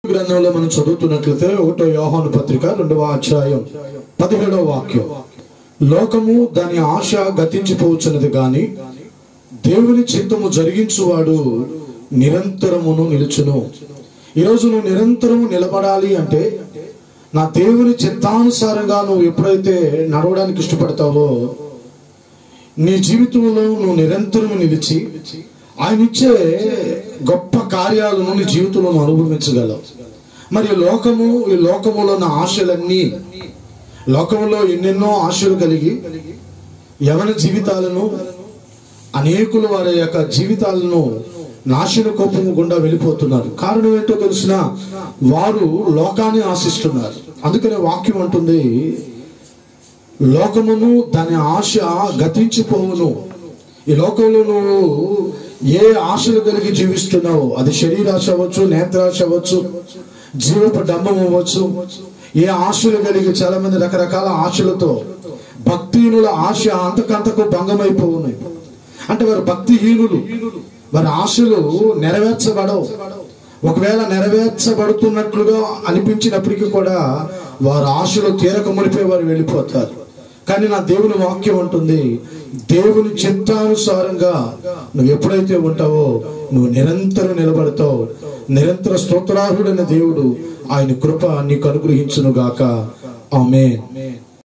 గ్రంథంలో మనం చదువుతున్నట్లయితే ఒకటో యోహాను పత్రిక రెండవ అధ్యాయం పదిహేడవ వాక్యం లోకము దాని ఆశ గతించిపోవచ్చున్నది గాని దేవుని చిత్తము జరిగించువాడు నిరంతరమును నిలుచును ఈరోజు నువ్వు నిరంతరము నిలబడాలి అంటే నా దేవుని చిత్తానుసారంగా నువ్వు ఎప్పుడైతే నడవడానికి ఇష్టపడతావో నీ జీవితంలో నువ్వు నిరంతరం నిలిచి ఆయన ఇచ్చే గొప్ప కార్యాలను నీ జీవితంలో నువ్వు అనుభవించగలవు మరి ఈ లోకము ఈ లోకములో ఉన్న ఆశలన్నీ లోకములో ఎన్నెన్నో ఆశలు కలిగి యవన జీవితాలను అనేకులు వారి యొక్క జీవితాలను నాశన కోపము గుండా వెళ్ళిపోతున్నారు కారణం ఏంటో తెలిసిన వారు లోకాన్ని ఆశిస్తున్నారు అందుకనే వాక్యం అంటుంది లోకమును దాని ఆశ గతించిపోవును ఈ లోకంలో నువ్వు ఏ ఆశలు కలిగి జీవిస్తున్నావు అది శరీరాశ అవ్వచ్చు నేత్రాశ అవ్వచ్చు జీవపు డంబం అవ్వచ్చు ఏ ఆశలు కలిగి చాలా మంది రకరకాల ఆశలతో భక్తిహీనుల ఆశ అంతకంతకు భంగమైపోవును అంటే వారు భక్తిహీనులు వారి ఆశలు నెరవేర్చబడవు ఒకవేళ నెరవేర్చబడుతున్నట్లుగా అనిపించినప్పటికీ కూడా వారి ఆశలు తీరక మునిపే వారు వెళ్ళిపోతారు కానీ నా దేవుని వాక్యం ఉంటుంది దేవుని చిత్తానుసారంగా నువ్వు ఎప్పుడైతే ఉంటావో నువ్వు నిరంతరం నిలబడతావు నిరంతర స్తోత్రార్హుడైన దేవుడు ఆయన కృప నీకు అనుగ్రహించును గాక ఆమె